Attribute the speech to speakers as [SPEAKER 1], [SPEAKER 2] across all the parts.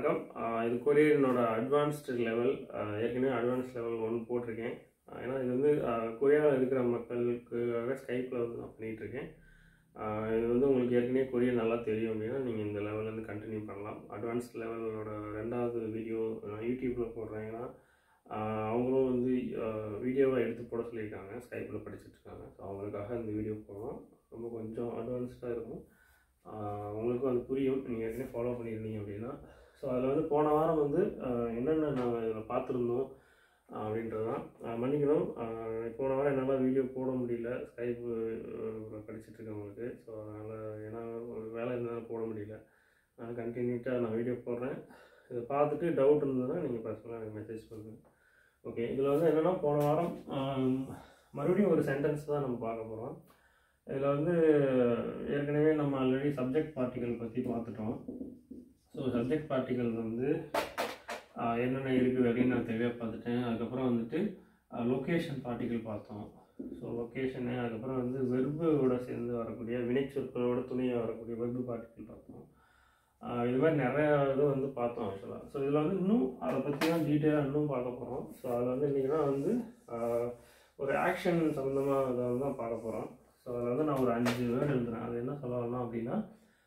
[SPEAKER 1] வணக்கம் ஆஹ் இது கொரியனோட அட்வான்ஸ்டு லெவல் ஏற்கனவே அட்வான்ஸ் லெவல் ஒன் போட்டிருக்கேன் ஆஹ் ஏன்னா இது வந்து கொரியாவில் இருக்கிற மக்களுக்காக ஸ்கைப்பில் வந்து நான் பண்ணிகிட்ருக்கேன் இது வந்து உங்களுக்கு ஏற்கனவே கொரியன் நல்லா தெரியும் அப்படின்னா நீங்கள் இந்த லெவல்லேருந்து கண்டினியூ பண்ணலாம் அட்வான்ஸ் லெவலோட ரெண்டாவது வீடியோ நான் யூடியூப்பில் போடுறேன் ஏன்னா ஆஹ் அவங்களும் வந்து வீடியோவை எடுத்து போட சொல்லியிருக்காங்க ஸ்கைப்பில் படிச்சுட்டு இருக்காங்க ஸோ அவங்களுக்காக இந்த வீடியோ போடுறோம் ரொம்ப கொஞ்சம் அட்வான்ஸ்டாக இருக்கும் ஆஹ் உங்களுக்கும் அது புரியும் நீங்கள் ஏற்கனவே ஃபாலோ பண்ணியிருந்தீங்க அப்படின்னா ஸோ அதில் வந்து போன வாரம் வந்து ஆஹ் என்னென்ன நாங்கள் இதில் பார்த்துருந்தோம் அப்படின்றது தான் ஆஹ் மன்னிக்கணும் ஆஹ் போன வாரம் என்னால் வீடியோ போட முடியல ஸ்கைப்பு படிச்சுட்டு இருக்கவங்களுக்கு ஸோ அதனால் ஏன்னா ஒரு வேலை இருந்தாலும் போட முடியல நான் கண்டினியூட்டாக நான் வீடியோ போடுறேன் இதை பார்த்துட்டு டவுட் இருந்ததுன்னா நீங்கள் பர்சனலாக எனக்கு மெசேஜ் பண்ணுங்கள் ஓகே இதில் வந்து என்னென்னா போன வாரம் ஆஹ் மறுபடியும் ஒரு சென்டென்ஸ் தான் நம்ம பார்க்க போகிறோம் இதில் வந்து ஏற்கனவே நம்ம ஆல்ரெடி சப்ஜெக்ட் பார்ட்டிகள் பற்றி பார்த்துட்டோம் ஸோ சப்ஜெக்ட் பார்ட்டிகள் வந்து ஆஹ், என்னென்ன இருக்குது அப்படின்னு நான் தெளிவாக பார்த்துட்டேன் அதுக்கப்புறம் வந்துட்டு லொக்கேஷன் பார்ட்டிகள் பார்த்தோம் ஸோ லொக்கேஷனு அதுக்கப்புறம் வந்து வெர்போட சேர்ந்து வரக்கூடிய வினைச்சொற்களோட துணையாக வரக்கூடிய வெர்பு பார்ட்டிகள் பார்த்தோம் ஆஹ், இது மாதிரி நிறைய இது வந்து பார்த்தோம் ஆக்சுவலாக ஸோ இதில் வந்து இன்னும் அதை பற்றி தான் டீட்டெயிலாக இன்னும் பார்க்க போகிறோம் ஸோ அதில் வந்து இன்றைக்கி வந்து ஆஹ், ஒரு ஆக்ஷன் சம்மந்தமாக இதை வந்து தான் பார்க்க போகிறோம் ஸோ அதில் வந்து நான் ஒரு அஞ்சு வேர்டு எழுதுறேன் அது என்ன சொல்ல வரணும் அப்படின்னா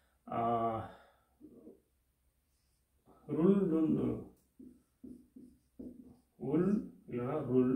[SPEAKER 1] ருல் உல் இல்லைன்னா ருல்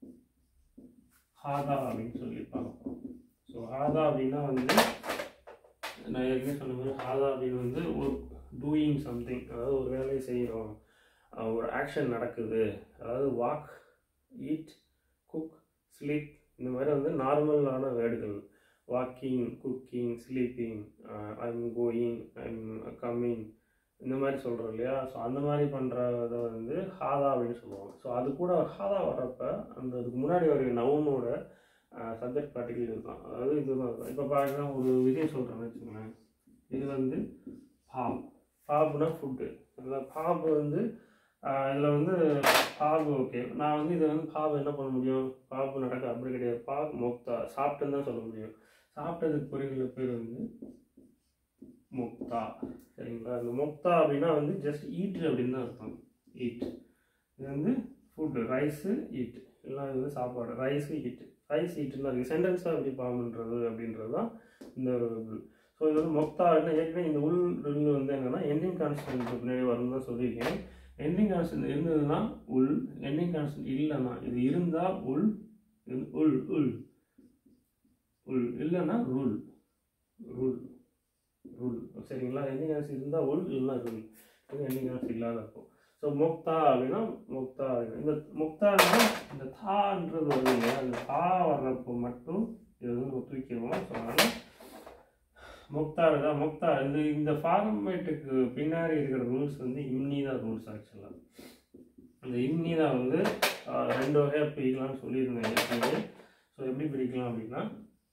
[SPEAKER 1] ஹாதா அப்படின்னு சொல்லி பார்க்க போகிறோம் ஸோ ஹாதா அப்படின்னா வந்து நான் ஏற்கனவே சொன்ன மாதிரி ஹாதா அப்படின்னு வந்து ஒரு டூயிங் சம்திங் அதாவது ஒரு வேலையை செய்கிறோம் அஹ் ஒரு ஆக்ஷன் நடக்குது அதாவது வாக் ஈட் குக் ஸ்லீப் இந்த மாதிரி வந்து நார்மலான வேர்டுகள் walking cooking sleeping I'm going I'm coming இந்த மாதிரி சொல்கிறோம் இல்லையா ஸோ அந்த மாதிரி பண்ணுறத வந்து ஹாதா அப்படின்னு சொல்லுவாங்க ஸோ அது கூட ஹாதா வர்றப்ப அந்த அதுக்கு முன்னாடி வர நவுனோட சப்ஜெக்ட் பார்ட்டிகள் இதுதான் அதாவது இதுதான் இப்போ பாருங்க ஒரு விஷயம் சொல்கிறேன்னு வச்சுக்கோங்களேன் இது வந்து பாப் பாப்னா ஃபுட்டு அதில் பாப் வந்து இதில் வந்து பாபு ஓகே நான் வந்து இதை வந்து பாபு என்ன பண்ண முடியும் பாபு நடக்க அப்படி கிடையாது பாப் மொக்தா சாப்பிட்டுன்னு தான் சொல்ல முடியும் சாப்பிட்டதுக்கு பொரியல பேர் வந்து முக்தா சரிங்களா இந்த முக்தா அப்படின்னா வந்து ஜஸ்ட் ஈட் அப்படின்னு தான் அர்த்தம் ஈட் இது வந்து ஃபுட்டு ரைஸு ஈட் எல்லாம் இது வந்து சாப்பாடு ரைஸு ஈட் ரைஸ் ஈட்டுன்னு தான் இருக்குது சென்டென்ஸாக எப்படி பாம்புன்றது அப்படின்றது தான் இந்த ஸோ இது வந்து மொக்தா அப்படின்னா ஏற்கனவே இந்த உள் ரில் வந்து என்னென்னா எண்டிங் கான்ஸ்டன்ட் பின்னாடி வரும்னு தான் சொல்லியிருக்கேன் எண்டிங் கான்ஸ்டன்ட் இருந்ததுன்னா உள் எண்டிங் கான்ஸ்டன்ட் இல்லைன்னா இது இருந்தால் உள் இது உள் உள் உள் இல்லைன்னா ரூல் ரூல் ரூல் சரிங்களா எண்டிங் கான்ஸ்டன்ட் இருந்தால் உள் இல்லைன்னா ரூல் இது எண்டிங் கான்ஸ்டன்ட் இல்லாதப்போ ஸோ முக்தா அப்படின்னா முக்தா அப்படின்னா இந்த முக்தான்னா இந்த தான்றது வருது இல்லையா அந்த தா வர்றப்போ மட்டும் இது வந்து நம்ம தூக்கிடுவோம் ஸோ அதனால் முக்தா தான் முக்தா இந்த இந்த ஃபார்மேட்டுக்கு பின்னாடி இருக்கிற ரூல்ஸ் வந்து இம்னிதா ரூல்ஸ் ஆக்சுவலாக இந்த இம்னிதா வந்து ஆஹ், ரெண்டு வகையாக பிரிக்கலாம்னு சொல்லியிருந்தேன் ஏற்கனவே ஸோ எப்படி பிரிக்கலாம் அப்படின்னா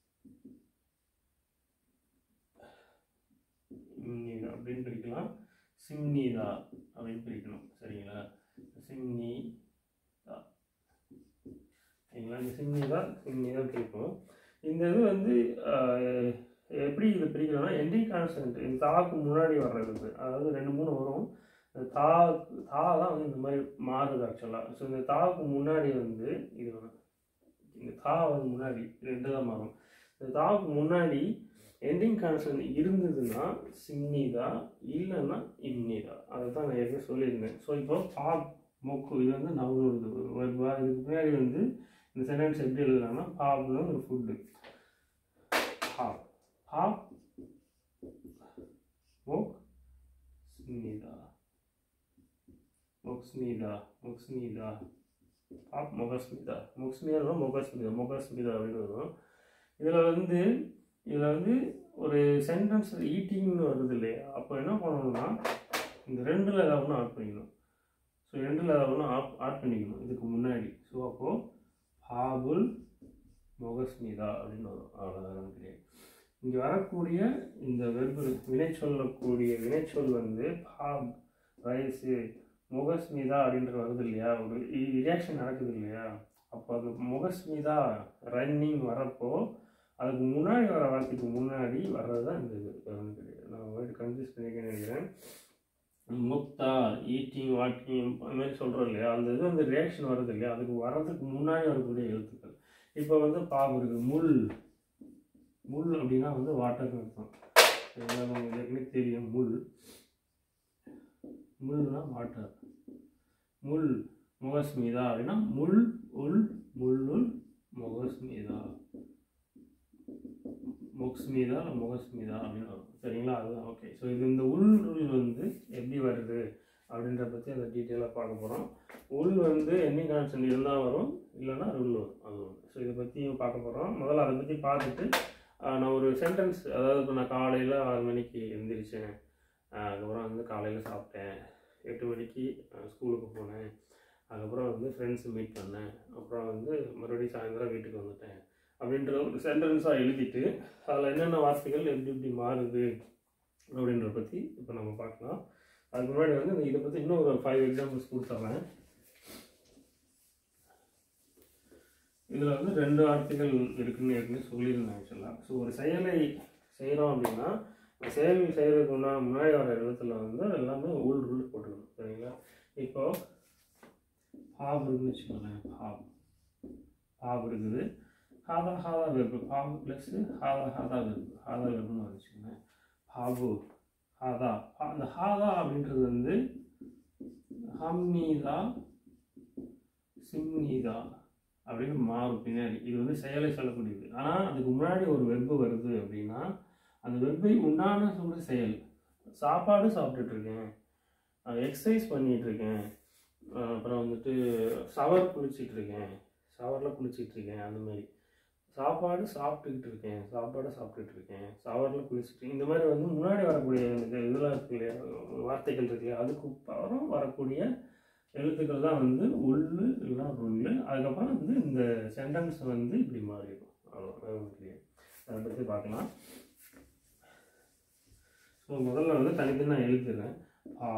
[SPEAKER 1] இம்னிதா அப்படின்னு பிரிக்கலாம் சிம்னிதா அப்படின்னு பிரிக்கணும் சரிங்களா சிம்னி தா சரிங்களா இந்த சிம்னிதா சிம்னிதா பிரிப்போம் இந்த இது வந்து ஆஹ், எப்படி இது பிரிக்கலாம்னா எண்டிங் கான்ஸ்டன்ட் இந்த தாக்கு முன்னாடி வர்றது இது. அதாவது ரெண்டு மூணு வரும் இந்த தா தா தான் வந்து இந்த மாதிரி மாறுது ஆக்சுவலாக ஸோ இந்த தாக்கு முன்னாடி வந்து இது வேணும். இந்த தா வந்து முன்னாடி ரெண்டு தான் மாறும் இந்த தாக்கு முன்னாடி எண்டிங் கான்ஸ்டன்ட் இருந்ததுன்னா சிம்னிதா இல்லைன்னா இம்னிதா அதை தான் நான் ஏற்கனவே சொல்லியிருந்தேன் ஸோ இப்போ பாப் மொக்கு இது வந்து நவனுது வருவா இதுக்கு பின்னாடி வந்து இந்த சென்டென்ஸ் எப்படி எழுதலாம்னா பாப்னு ஒரு ஃபுட்டு பாப் பாப் மொக் ஸ்னிதா மொக்ஸ்னிதா மொக்ஸ்னிதா பாப் மொகஸ்மிதா மொக்ஸ்மிதா மொகஸ்மிதா மொகஸ்மிதா அப்படின்னு வரும் இதில் வந்து இதில் வந்து ஒரு சென்டென்ஸ் ஈட்டிங்னு வருது இல்லையா அப்போ என்ன பண்ணணும்னா இந்த ரெண்டில் ஏதாவது ஒன்று ஆட் பண்ணிக்கணும் ஸோ ரெண்டில் ஏதாவது ஒன்று ஆட் ஆட் பண்ணிக்கணும் இதுக்கு முன்னாடி ஸோ அப்போது பாபுல் மொகஸ்மிதா அப்படின்னு வரும் அவ்வளோதான் கிடையாது இங்கே வரக்கூடிய இந்த வெறுப்பு வினை சொல்லக்கூடிய வினைச்சொல் வந்து பாப் ரைஸு முகஸ்மிதா அப்படின்ற வருது இல்லையா ஒரு ரியாக்ஷன் நடக்குது இல்லையா அப்போ அந்த முகஸ்மிதா ரன்னிங் வரப்போ அதுக்கு முன்னாடி வர வார்த்தைக்கு முன்னாடி வர்றது தான் இந்த இது வேற ஒண்ணும் கிடையாது நான் வேர்டு கன்ஃபியூஸ் பண்ணியிருக்கேன்னு நினைக்கிறேன் முக்தா ஈட்டிங் வாக்கிங் அந்த மாதிரி சொல்கிறோம் இல்லையா அந்த இது வந்து ரியாக்ஷன் வருது இல்லையா அதுக்கு வர்றதுக்கு முன்னாடி வரக்கூடிய எழுத்துக்கள் இப்போ வந்து பாபு இருக்குது முள் முள் அப்படின்னா வந்து வாட்டர்னு அர்த்தம் சரிங்களா உங்களுக்கு ஏற்கனவே தெரியும் முள் முள்னா வாட்டர் முள் முகஸ்மிதா அப்படின்னா முள் உள் முள்ளுள் முகஸ்மிதா முக்ஸ்மிதா இல்லை முகஸ்மிதா அப்படின்னு வரும் சரிங்களா அதுதான் ஓகே ஸோ இது இந்த உள் உள் வந்து எப்படி வருது அப்படின்ற பற்றி அதை டீட்டெயிலாக பார்க்க போகிறோம் உள் வந்து எண்ணிங் கான்ஸ்டன்ட் இருந்தால் வரும் இல்லைன்னா ருள் வரும் அது ஒன்று ஸோ இதை பற்றியும் பார்க்க போகிறோம் முதல்ல அதை பற்றி பார்த்துட்டு ஆஹ், நான் ஒரு சென்டென்ஸ் அதாவது இப்போ நான் காலையில் ஆறு மணிக்கு எழுந்திரிச்சேன் ஆஹ், அதுக்கப்புறம் வந்து காலையில் சாப்பிட்டேன் எட்டு மணிக்கு ஆஹ், ஸ்கூலுக்கு போனேன் அதுக்கப்புறம் வந்து ஃப்ரெண்ட்ஸை மீட் பண்ணேன் அப்புறம் வந்து மறுபடியும் சாயந்தரம் வீட்டுக்கு வந்துட்டேன் அப்படின்ற ஒரு சென்டென்ஸாக எழுதிட்டு அதில் என்னென்ன வார்த்தைகள் எப்படி எப்படி மாறுது அப்படின்றத பற்றி இப்போ நம்ம பார்க்கலாம் அதுக்கு முன்னாடி வந்து இந்த இதை பற்றி இன்னும் ஒரு ஃபைவ் எக்ஸாம்பிள்ஸ் கொடுத்துட்றேன் இதில் வந்து ரெண்டு வார்த்தைகள் இருக்குன்னு ஏற்கனவே சொல்லியிருந்தேன் ஆக்சுவலாக ஸோ ஒரு செயலை செய்கிறோம் அப்படின்னா அந்த செயல் செய்கிறதுக்கு முன்னாடி முன்னாடி வர எழுத்துல வந்து எல்லாமே உள் ரூல் போட்டுக்கணும் சரிங்களா இப்போ பாப் இருக்குன்னு வச்சுக்கோங்களேன் பாப் பாப் இருக்குது ஹாதா ஹாதா வெர்பு பாபு ப்ளஸ் ஹாதா ஹாதா வெர்பு ஹாதா வெர்புன்னு வச்சுக்கோங்களேன் பாபு ஹாதா ஹா- அந்த ஹாதா அப்படின்றது வந்து ஹம்னீதா சிம்னீதா அப்படின்னு மாறும் பின்னாடி இது வந்து செயலை சொல்லக்கூடியது ஆனால் அதுக்கு முன்னாடி ஒரு வெப்பு வருது அப்படின்னா அந்த வெப்பை உண்டான சொல்ற செயல் சாப்பாடு சாப்பிட்டுட்டு இருக்கேன் எக்ஸசைஸ் பண்ணிட்டு இருக்கேன் அஹ் அப்புறம் வந்துட்டு ஷவர் குளிச்சிட்டு இருக்கேன் ஷவரில் குளிச்சிட்டு இருக்கேன் அந்த மாதிரி சாப்பாடு சாப்பிட்டுக்கிட்டு இருக்கேன் சாப்பாடு சாப்பிட்டுட்டு இருக்கேன் ஷவரில் குளிச்சுட்டு இந்த மாதிரி வந்து முன்னாடி வரக்கூடிய இந்த இதெல்லாம் இருக்கு இல்லையா வார்த்தைகள் இருக்கு இல்லையா அதுக்கு அப்புறம் வரக்கூடிய எழுத்துக்கள் தான் வந்து உள்ளு இல்லைன்னா ருல்லு அதுக்கப்புறம் வந்து இந்த சென்டென்ஸ் வந்து இப்படி மாறிடும் அவ்வளோ கிளியர் அதை பற்றி பார்க்கலாம் ஸோ முதல்ல வந்து தனித்தனி நான் எழுதுறேன் பா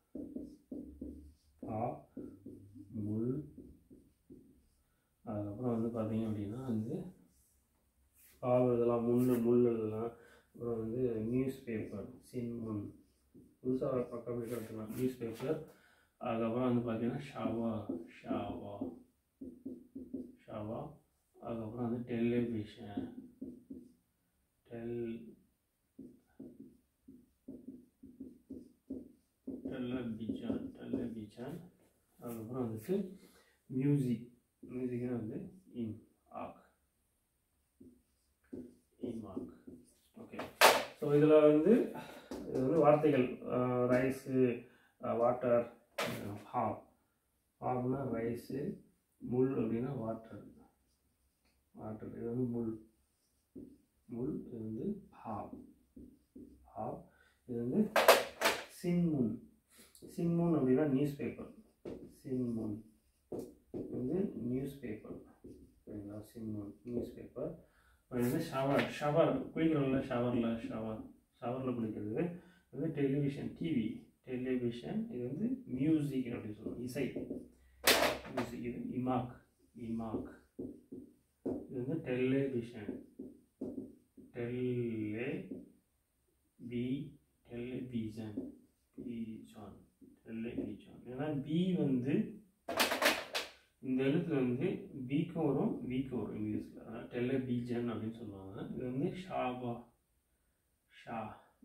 [SPEAKER 1] பா முள் அதுக்கப்புறம் வந்து பார்த்தீங்க அப்படின்னா வந்து பாவு இதெல்லாம் முள் முள் இதெல்லாம் அப்புறம் வந்து நியூஸ் பேப்பர் சின்முன் புதுசாக பக்கம் எடுத்துக்கலாம் நியூஸ் பேப்பர் அதுக்கப்புறம் வந்து பார்த்தீங்கன்னா ஷாவா ஷாவா ஷாவா அதுக்கப்புறம் வந்து டெலிவிஷன் டெல் டெலிவிஷன் டெலிவிஷன் அதுக்கப்புறம் வந்துட்டு மியூசிக் மியூசிக்னா வந்து இம் ஆக் இம் ஆக் ஓகே ஸோ இதில் வந்து இது வந்து வார்த்தைகள் ரைஸு வாட்டர் ஹாப் ஹாப்னா ரைஸு முள் அப்படின்னா வாட்டர் வாட்டர் இது வந்து முள் முள் இது வந்து ஹாப் ஹாப் இது வந்து சின்முன் சின்முன் அப்படின்னா நியூஸ் பேப்பர் சின்முன் இது வந்து நியூஸ் பேப்பர் சரிங்களா சின்முன் நியூஸ் பேப்பர் இது வந்து ஷவர் ஷவர் குளிக்கிறோம்ல ஷவரில் ஷவர் ஷவரில் குளிக்கிறது இது வந்து டெலிவிஷன் டிவி டெலிவிஷன் இது வந்து மியூசிக் அப்படின்னு சொல்லுவோம் இசை மியூசிக் இது இமாக் இமாக் இது வந்து டெலிவிஷன் டெல்லே பி டெலிவிஷன் பீஜான் டெலிவிஷன் ஏன்னா பி வந்து இந்த எழுத்து வந்து பிக்கும் வரும் விக்கும் வரும் இங்கிலீஷில் அதனால் டெலிவிஷன் அப்படின்னு சொல்லுவாங்க இது வந்து ஷாபா ஷா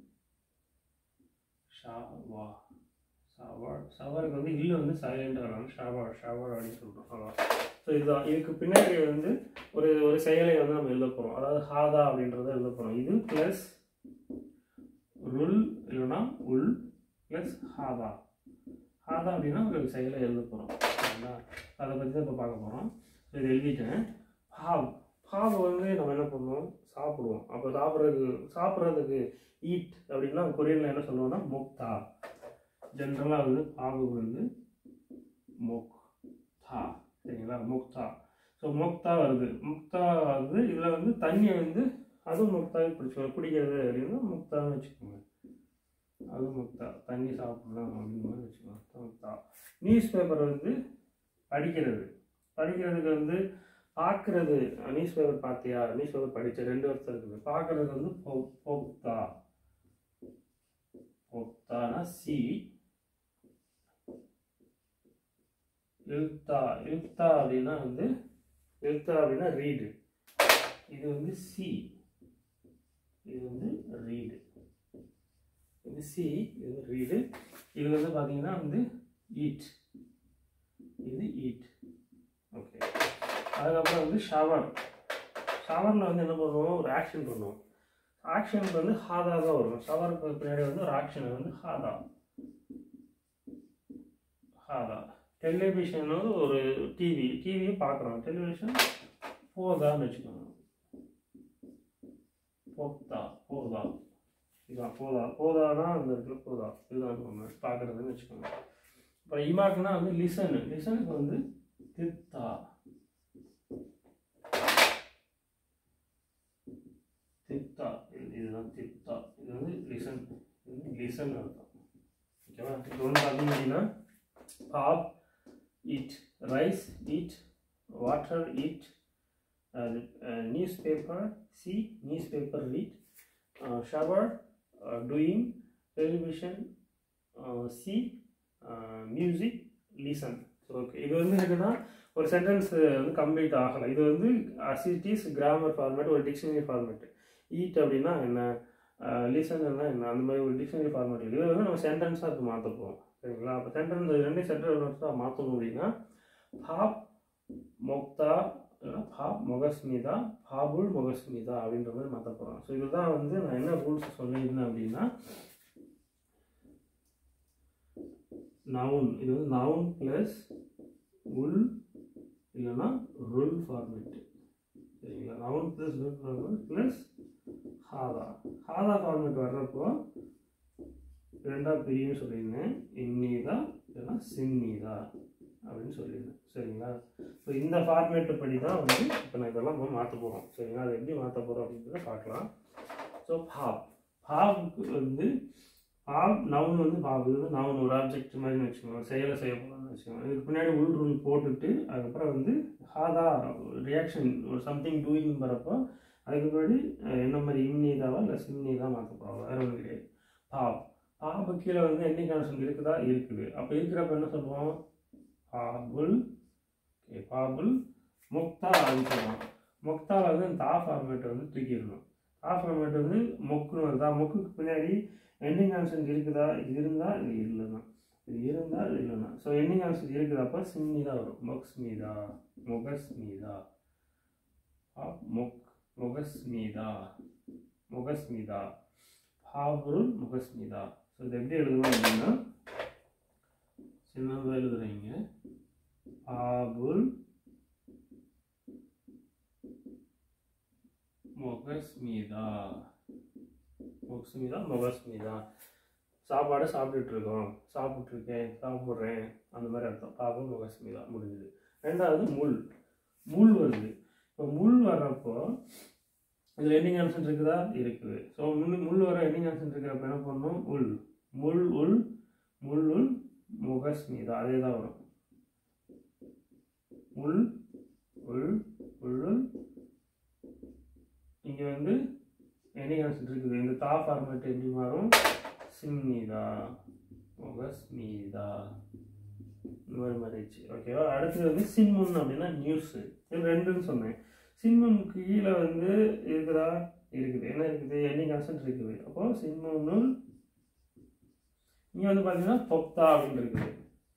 [SPEAKER 1] ஷாவா ஷவர் ஷவருக்கு வந்து இல்லை வந்து சைலண்டாக வரும் ஷவர் ஷவர் அப்படின்னு சொல்கிறோம் அவ்வளோ ஸோ இதுதான் இதுக்கு பின்னாடி வந்து ஒரு ஒரு செயலை வந்து நம்ம எழுத போகிறோம் அதாவது ஹாதா அப்படின்றத எழுத போகிறோம் இது ப்ளஸ் ருல் இல்லைன்னா உல் ப்ளஸ் ஹாதா ஹாதா அப்படின்னா ஒரு செயலை எழுத போகிறோம் சரிங்களா அதை பற்றி தான் இப்போ பார்க்க போகிறோம் ஸோ இதை எழுதிட்டேன் பாவ் பாவ் வந்து நம்ம என்ன பண்ணுவோம் சாப்பிடுவோம் அப்போ சாப்பிட்றதுக்கு சாப்பிட்றதுக்கு ஈட் அப்படின்னா கொரியனில் என்ன சொல்லுவோம்னா முக்தா ஜென்ரலாக வந்து பாவு வந்து மொக் தா சரிங்களா முக்தா ஸோ முக்தா வருது முக்தா வருது இதில் வந்து தண்ணியை வந்து அதுவும் முக்தாவே பிடிச்சிக்கணும் குடிக்கிறது அப்படின்னா முக்தான்னு வச்சுக்கோங்க அதுவும் முக்தா தண்ணி சாப்பிடலாம் அப்படின்னு மாதிரி வச்சுக்கோங்க முக்தா நியூஸ் பேப்பர் வந்து படிக்கிறது படிக்கிறதுக்கு வந்து பார்க்குறது நியூஸ் பேப்பர் பார்த்தியா நியூஸ் பேப்பர் படித்த ரெண்டு வருஷம் இருக்குது பார்க்குறது வந்து பொ- பொக்தா பொக்தானா சி இல்தா இல்தா அப்படின்னா வந்து இல்தா அப்படின்னா ரீடு இது வந்து சி இது வந்து ரீடு இது சி இது வந்து ரீடு இது வந்து பார்த்தீங்கன்னா வந்து ஈட் இது ஈட் ஓகே அதுக்கப்புறம் வந்து ஷவர் ஷவரில் வந்து என்ன பண்ணுவோம் ஒரு ஆக்ஷன் பண்ணுவோம் ஆக்ஷனுக்கு வந்து ஹாதா தான் வரும் ஷவருக்கு பின்னாடி வந்து ஒரு ஆக்ஷன் வந்து ஹாதா ஹாதா டெலிவிஷன் வந்து ஒரு டிவி டிவியை பார்க்குறோம் டெலிவிஷன் போதான்னு வச்சுக்கோங்க போத்தா போதா இதான் போதா போதானா அந்த இடத்துல போதா இதுதான் நம்ம பார்க்குறதுன்னு வச்சுக்கோங்க அப்புறம் இமாக்குனா வந்து லிசனு லிசனுக்கு வந்து தித்தா தித்தா இது இதுதான் தித்தா இது வந்து லிசன் இது வந்து லிசன் அர்த்தம் ஓகேவா இப்போ வந்து பார்த்தீங்க அப்படின்னா பாப் eat rice eat water eat uh, uh, newspaper see newspaper read uh, shower uh, doing television uh, see uh, music listen so okay இது வந்து என்னன்னா ஒரு சென்டென்ஸ் வந்து கம்ப்ளீட் ஆகலை இது வந்து அசிட்டிஸ் கிராமர் ஃபார்மேட் ஒரு டிக்ஷனரி ஃபார்மேட் ஈட் அப்படின்னா என்ன லிசன்னா என்ன அந்த மாதிரி ஒரு டிக்ஷனரி ஃபார்மேட் இருக்குது இது வந்து நம்ம சென்டென்ஸாக அது மாற்ற போகிறோம் சரிங்களா அப்போ சென்டென்ஸ் ரெண்டு சென்டென்ஸாக மாற்றணும் அப்படின்னா பாப் மொக்தா இல்லைன்னா பாப் மொகஸ்மிதா பாபுல் மொகஸ்மிதா அப்படின்ற மாதிரி மாற்ற போகிறோம் ஸோ இதுதான் வந்து நான் என்ன ரூல்ஸ் சொல்லியிருந்தேன் அப்படின்னா நவுன் இது வந்து நவுன் ப்ளஸ் உல் இல்லைன்னா ருல் ஃபார்மேட்டு சரிங்களா நவுன் ப்ளஸ் ருல் ஃபார்மேட் ப்ளஸ் ஹாதா ஹாதா ஃபார்மேட் வர்றப்போ ரெண்டா பிரியும் சொல்லியிருந்தேன் இன்னிதா இல்லைன்னா சின்னீதா அப்படின்னு சொல்லியிருந்தேன் சரிங்களா ஸோ இந்த ஃபார்மேட்டு படி தான் வந்து இப்போ நான் இதெல்லாம் மாற்ற போகிறோம் சரிங்களா அதை எப்படி மாற்ற போகிறோம் அப்படின்றத பார்க்கலாம் ஸோ பாப் பாவுக்கு வந்து பாப் நவுன் வந்து பாப் இது வந்து நவுன் ஒரு ஆப்ஜெக்ட் மாதிரி வச்சுக்கோங்க செயலை செய்ய போகிறோம்னு வச்சுக்கோங்க இதுக்கு பின்னாடி உள் ரூல் போட்டுட்டு அதுக்கப்புறம் வந்து ஹாதா ரியாக்ஷன் ஒரு சம்திங் டூயிங் வரப்போ அதுக்கு முன்னாடி அஹ், என்ன மாதிரி இம்னீதாவா இல்லை சிம்னீதா மாற்ற போகிறோம் வேற ஒன்றும் கிடையாது பாப் பாபு கீழே வந்து எண்ணி கான்சன் இருக்குதா இருக்குது அப்போ இருக்கிறப்ப என்ன சொல்லுவோம் பாபுல் ஓகே பாபுல் முக்தா அப்படின்னு சொல்லுவோம் முக்தாவில் வந்து இந்த தா ஃபார்மேட்டை வந்து தூக்கிடணும் தா ஃபார்மேட் வந்து மொக்குன்னு வருதா மொக்குக்கு பின்னாடி எண்டிங் ஆன்சன் இருக்குதா இது இருந்தால் இது இல்லைன்னா இது இருந்தால் இது இல்லைன்னா ஸோ எண்டிங் ஆன்சன் இருக்குதப்போ சின்னி தான் வரும் மொக்ஸ் மீதா மொகஸ் மீதா பாப் மொக் மொகஸ் மீதா மொகஸ் மீதா பாபுல் முகஸ் மீதா ஸோ இது எப்படி எழுதணும் அப்படின்னா சின்னதாக எழுதுறீங்க பாபுல் மொகஸ்மிதா மொகஸ்மிதா மொகஸ்மிதா சாப்பாடு சாப்பிட்டுட்டு இருக்கோம் சாப்பிட்ருக்கேன் சாப்பிட்றேன் அந்த மாதிரி அர்த்தம் பாபுல் மொகஸ்மிதா முடிஞ்சுது ரெண்டாவது முள் முள் வருது இப்போ முள் வர்றப்போ இதில் எண்டிங் ஆன்சன் இருக்குதா இருக்குது ஸோ முள் முள் வர எண்டிங் ஆன்சன் இருக்கிறப்ப என்ன பண்ணணும் உள் முள் உள் முள் உள் முகஸ்மிதா அதே தான் வரும் உள் உள் உள்ளுள் இங்கே வந்து எண்டிங் ஆன்சன் இருக்குது இந்த தா ஃபார்மேட் எப்படி மாறும் சிம்னிதா முகஸ்மிதா இந்த மாதிரி மாறிடுச்சு ஓகேவா அடுத்தது வந்து சின்முன் அப்படின்னா நியூஸு இது ரெண்டுன்னு சொன்னேன் சின்முனுக்கு கீழே வந்து இருக்குதா இருக்குது என்ன இருக்குது எண்டிங் கான்சென்ட் இருக்குது அப்போ சின்முன்னுள் இங்கே வந்து பார்த்தீங்கன்னா பொக்தா அப்படின்னு இருக்குது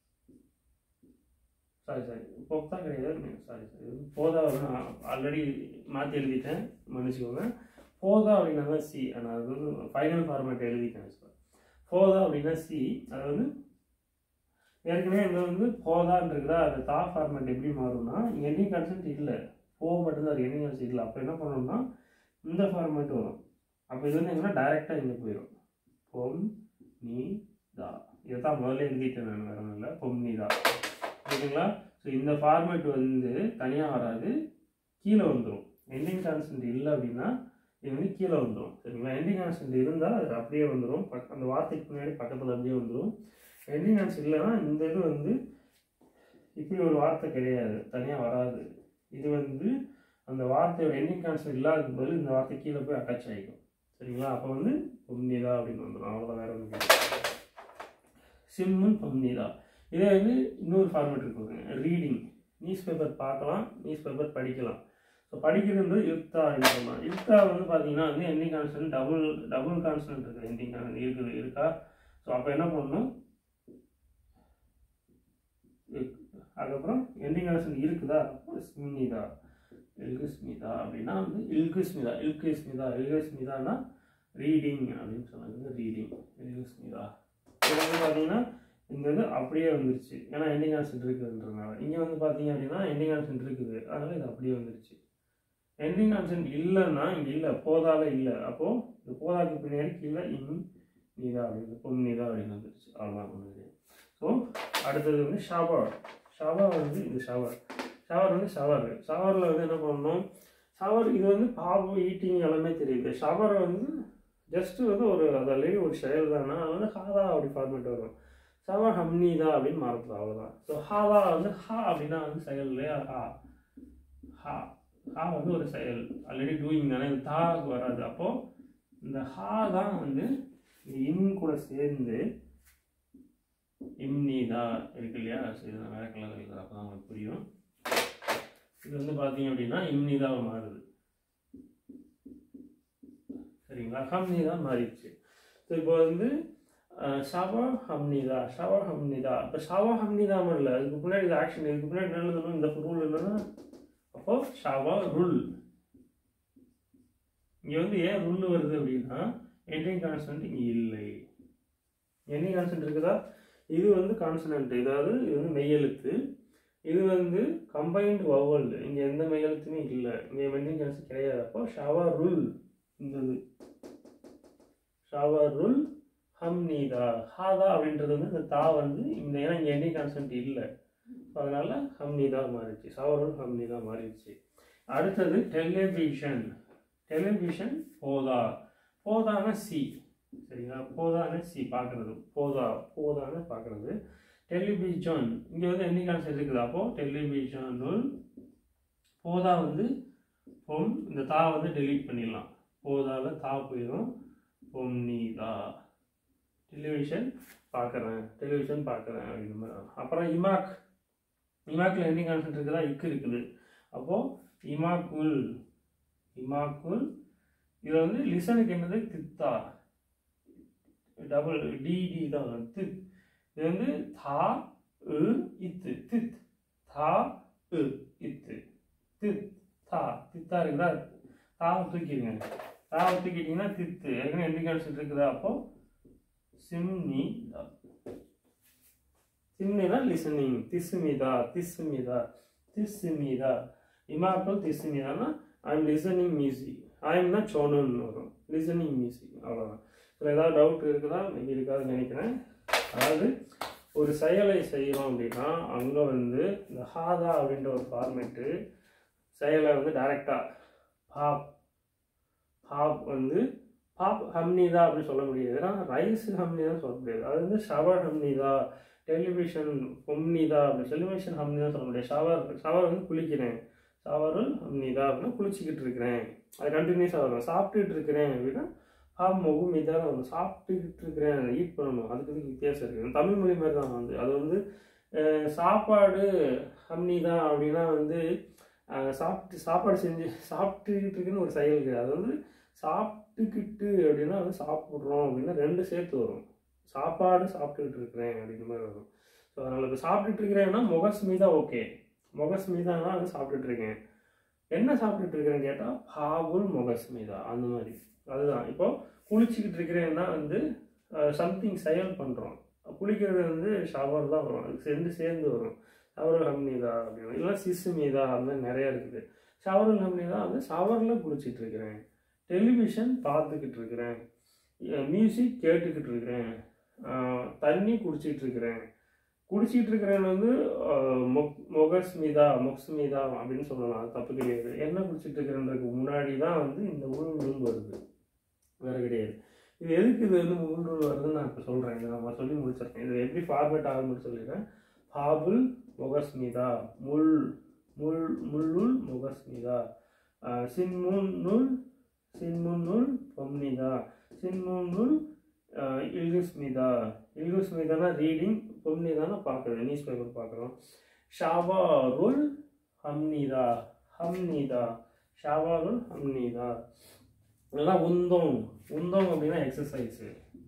[SPEAKER 1] சாரி சாரி பொக்தா கிடையாது சாரி சாரி இது போதா நான் ஆல்ரெடி மாற்றி எழுதிட்டேன் மன்னிச்சுக்கோங்க போதா அப்படின்னா தான் சி ஆனால் அது வந்து ஃபைனல் ஃபார்மேட் எழுதிட்டேன் சார் போதா அப்படின்னா சி அது வந்து ஏற்கனவே இங்கே வந்து போதான்னு இருக்குதா அது தா ஃபார்மேட் எப்படி மாறும்னா எண்டிங் கான்சென்ட் இல்லை போ மட்டும்தான் இருக்கு எண்டிங் கான்சென்ட் இல்லை அப்போ என்ன பண்ணணும்னா இந்த ஃபார்மேட் வரும் அப்போ இது வந்து எங்கன்னா டைரெக்டாக இங்கே போயிடும் பொம் நீ தா இதை தான் முதல்ல எழுதிட்டேன் நான் வேற ஒன்றும் இல்லை பொம் நீ தா ஓகேங்களா ஸோ இந்த ஃபார்மேட் வந்து தனியாக வராது கீழே வந்துடும் எண்டிங் கான்சென்ட் இல்லை அப்படின்னா இது வந்து கீழே வந்துடும் சரிங்களா எண்டிங் கான்சென்ட் இருந்தால் அது அப்படியே வந்துடும் பக் அந்த வார்த்தைக்கு முன்னாடி பக்கத்தில் அப்படியே வந்துடும் எண்டிங் கான்சென்ட் இல்லைன்னா இந்த இது வந்து இப்படி ஒரு வார்த்தை கிடையாது தனியாக வராது இது வந்து அந்த வார்த்தையோட எண்டிங் கான்சென்ட் இல்லாத பதில் இந்த வார்த்தை கீழே போய் அட்டாச் ஆகிக்கும் சரிங்களா அப்போ வந்து பொம்னிதா அப்படின்னு வந்துடும் அவ்வளோதான் வேற ஒன்றும் கிடையாது சிம்முன் பொம்னிதா இதே வந்து இன்னொரு ஃபார்மேட் இருக்கு ரீடிங் நியூஸ் பேப்பர் பார்க்கலாம் நியூஸ் பேப்பர் படிக்கலாம் ஸோ படிக்கிறது இர்த்தா அப்படின்னு சொல்லலாம் இர்த்தா வந்து பார்த்தீங்கன்னா வந்து ending consonant double double consonant இருக்குது எண்டிங் இருக்குது இருக்கா ஸோ அப்போ என்ன பண்ணணும் இருக்கு. அதுக்கப்புறம் எண்டிங் கான்ஸ்டன்ட் இருக்குதா அப்போ ஸ்மிதா இல்குஸ்மிதா அப்படின்னா வந்து இல்குஸ்மிதா இல்குஸ்மிதா இல்குஸ்மிதானா ரீடிங் அப்படின்னு சொன்னாங்க ரீடிங் இல்குஸ்மிதா இது வந்து பார்த்தீங்கன்னா இந்த இது அப்படியே வந்துருச்சு ஏன்னா எண்டிங் கான்ஸ்டன்ட் இருக்குதுன்றதுனால இங்கே வந்து பார்த்தீங்க அப்படின்னா எண்டிங் கான்ஸ்டன்ட் இருக்குது அதனால இது அப்படியே வந்துருச்சு எண்டிங் கான்ஸ்டன்ட் இல்லைன்னா இங்கே இல்லை போதால இல்லை அப்போது இந்த போதாக்கு பின்னாடி கீழே இன் நீதா அப்படின்னு பொன் நீதா அப்படின்னு வந்துருச்சு அவ்வளோதான் ஒன்று ஸோ அடுத்தது வந்து ஷவர் ஷவர் வந்து இது ஷவர் ஷவர் வந்து ஷவர் ஷவரில் வந்து என்ன பண்ணணும் ஷவர் இது வந்து பாபு ஈட்டிங் எல்லாமே தெரியுது ஷவர் வந்து ஜஸ்ட் வந்து ஒரு அதில் ஒரு செயல் தானே அது வந்து ஹாதா அப்படி ஃபார்மேட் வரும் ஷவர் ஹம்னிதா அப்படின்னு மாறுறது அவ்வளோதான் ஸோ ஹாதா வந்து ஹா அப்படின்னா வந்து செயல் இல்லையா ஹா ஹா ஹா வந்து ஒரு செயல் ஆல்ரெடி டூயிங் தானே இது தா வராது அப்போது இந்த ஹா தான் வந்து இம் கூட சேர்ந்து இம்னிதா இருக்கு இல்லையா ஸோ இது நான் வேற கலர் இருக்குது அப்போ தான் உங்களுக்கு புரியும் இது வந்து பார்த்தீங்க அப்படின்னா இம்னிதாவை மாறுது சரிங்களா ஹம்னிதா மாறிடுச்சு ஸோ இப்போ வந்து அஹ், ஷவா ஹம்னிதா ஷவா ஹம்னிதா இப்போ ஷவா ஹம்னிதா மாதிரி இல்லை அதுக்கு முன்னாடி இது ஆக்ஷன் இதுக்கு முன்னாடி என்ன எழுதணும் இந்த ரூல் என்னன்னா அப்போ ஷவா ருல் இங்கே வந்து ஏன் ருல் வருது அப்படின்னா என்டிங் கான்ஸ்டன்ட் இங்கே இல்லை என்டிங் கான்ஸ்டன்ட் இருக்குதா இது வந்து கான்சனன்ட் அதாவது இது வந்து மெய்யெழுத்து இது வந்து கம்பைன்டு வவல் இங்கே எந்த மெய்யெழுத்துமே இல்லை இங்கே என்டிங் கான்ஸ்டன்ட் கிடையாது அப்போ ஷவா ருல் இந்த இது ஷவா ருல் ஹம்னீதா ஹாதா அப்படின்றது வந்து இந்த தா வந்து இந்த ஏன்னா இங்கே என்டிங் கான்ஸ்டன்ட் இல்லை அதனால ஹம்னிதா மாறிடுச்சு சவருல் ஹம்னிதா மாறிடுச்சு அடுத்தது டெலிவிஷன் டெலிவிஷன் போதா போதான சி சரிங்களா போதான சி பார்க்குறது போதா போதான பார்க்குறது டெலிவிஷன் இங்கே வந்து எந்த கான்செப்ட் இருக்குது அப்போது டெலிவிஷனுள் போதா வந்து பொம் இந்த தா வந்து டெலீட் பண்ணிடலாம் போதால தா போயிடும் பொம்னிதா டெலிவிஷன் பார்க்குறேன் டெலிவிஷன் பார்க்குறேன் அப்படின்ற மாதிரி வரும். அப்புறம் இமாக் இமாக்கில் எண்டிங் கான்செப்ட் இருக்குதா இக்கு இருக்குது அப்போது இமாக்குல் இமாக்குல் இது வந்து லிசனுக்கு என்னது தித்தா டபுள் டிடி தான் வரும். தித் இது வந்து தா உ இத்து தித் தா உ இத்து தித் தா தித்தா இருக்குதா தாவை தூக்கிடுங்க தாவை தூக்கிட்டீங்கன்னா தித்து ஏற்கனவே எண்டிங் கான்செப்ட் இருக்குதா அப்போ சிம்னி சிம்னிதா லிசனிங் திசுமிதா திசுமிதா திசுமிதா இமாக்குல் திசுமிதானா I am listening music I எம்னா சோனுன்னு வரும் லிசனிங் மியூசிக் அவ்வளோதான் இதில் ஏதாவது டவுட் இருக்குதா மேபி இருக்காதுன்னு நினைக்கிறேன் அதாவது ஒரு செயலை செய்கிறோம் அப்படின்னா அங்கே வந்து இந்த ஹாதா அப்படின்ற ஒரு ஃபார்மேட்டு செயலை வந்து டைரெக்டாக பாப் பாப் வந்து பாப் ஹம்னிதா அப்படின்னு சொல்ல முடியாது ஏன்னா ரைஸ் ஹம்னிதா சொல்ல முடியாது அது வந்து ஷவர் ஹம்னிதா டெலிவிஷன் ஹம்னிதா அப்படி டெலிவிஷன் ஹம்னிதா சொல்ல முடியாது ஷவர் ஷவர் வந்து குளிக்கிறேன் ஷவருல் ஹம்னிதா அப்படின்னா குளிச்சுக்கிட்டு இருக்கிறேன் அது கண்டினியூஸாக வரும் சாப்பிட்டுட்டு இருக்கிறேன் அப்படின்னா ஆ முகம் இதாக வரும் சாப்பிட்டுக்கிட்டு இருக்கிறேன் ஈட் பண்ணணும் அதுக்கு இதுக்கு வித்தியாசம் இருக்குது தமிழ் மொழி மாதிரி தான் வந்து அது வந்து அஹ், சாப்பாடு ஹம்னிதா அப்படின்னா வந்து அஹ், சாப்பிட்டு சாப்பாடு செஞ்சு சாப்பிட்டுக்கிட்டு இருக்குன்னு ஒரு செயல் கிடையாது அது வந்து சாப்பிட்டுக்கிட்டு அப்படின்னா வந்து சாப்பிட்றோம் அப்படின்னா ரெண்டு சேர்த்து வரும் சாப்பாடு சாப்பிட்டுக்கிட்டு இருக்கிறேன் அப்படிங்கிற மாதிரி வரும் ஸோ அதனால் இப்போ சாப்பிட்டுட்டு இருக்கிறேன்னா முகஸ்மிதா ஓகே முகஸ்மிதானா வந்து சாப்பிட்டுட்டு இருக்கேன் என்ன சாப்பிட்டுட்டு இருக்கிறேன்னு கேட்டால் பாபுல் முகஸ்மிதா அந்த மாதிரி அதுதான் இப்போ குளிச்சுக்கிட்டு இருக்கிறேன்னா வந்து சம்திங் செயல் பண்ணுறோம் குளிக்கிறது வந்து ஷவர் தான் வரும் அது ரெண்டு சேர்ந்து வரும் ஷவருல் ஹம்னிதா அப்படின்னு இல்லை சிசு மீதா அந்த மாதிரி நிறையா இருக்குது ஷவருல் ஹம்னிதா வந்து ஷவரில் குளிச்சிட்டு இருக்கிறேன் டெலிவிஷன் பார்த்துக்கிட்டு இருக்கிறேன் மியூசிக் கேட்டுக்கிட்டு இருக்கிறேன் அஹ் தண்ணி குடிச்சிட்டு இருக்கிறேன் குடிச்சிட்டு இருக்கிறேன் வந்து அஹ், மொக் மொகஸ்மிதா மொக்ஸ்மிதா அப்படின்னு சொல்லலாம் அது தப்பு கிடையாது என்ன குடிச்சிட்டு இருக்கிறேன்றதுக்கு முன்னாடி தான் வந்து இந்த உள் வருது வேற கிடையாது இது எதுக்கு இது வந்து உள் வருதுன்னு நான் இப்போ சொல்கிறேன் இதை நம்ம சொல்லி முடிச்சிருக்கேன் இது எப்படி ஃபார்மேட் ஆகும்னு சொல்லிடுறேன் பாபுல் மொகஸ்மிதா முள் முள் முள்ளுல் மொகஸ்மிதா அஹ், சின்முன் நுல் சின்முன் நுல் பொம்னிதா சின்முன் நுல் இல்குஸ்மிதா இல்குஸ்மிதானா ரீடிங் பொம்னிதான பார்க்குறது நியூஸ் பேப்பர் பார்க்குறோம் ஷாபா ருல் ஹம்னிதா ஹம்னிதா ஷாபா ருல் ஹம்னிதா இதெல்லாம் உந்தோம் உந்தோம் அப்படின்னா எக்ஸசைஸு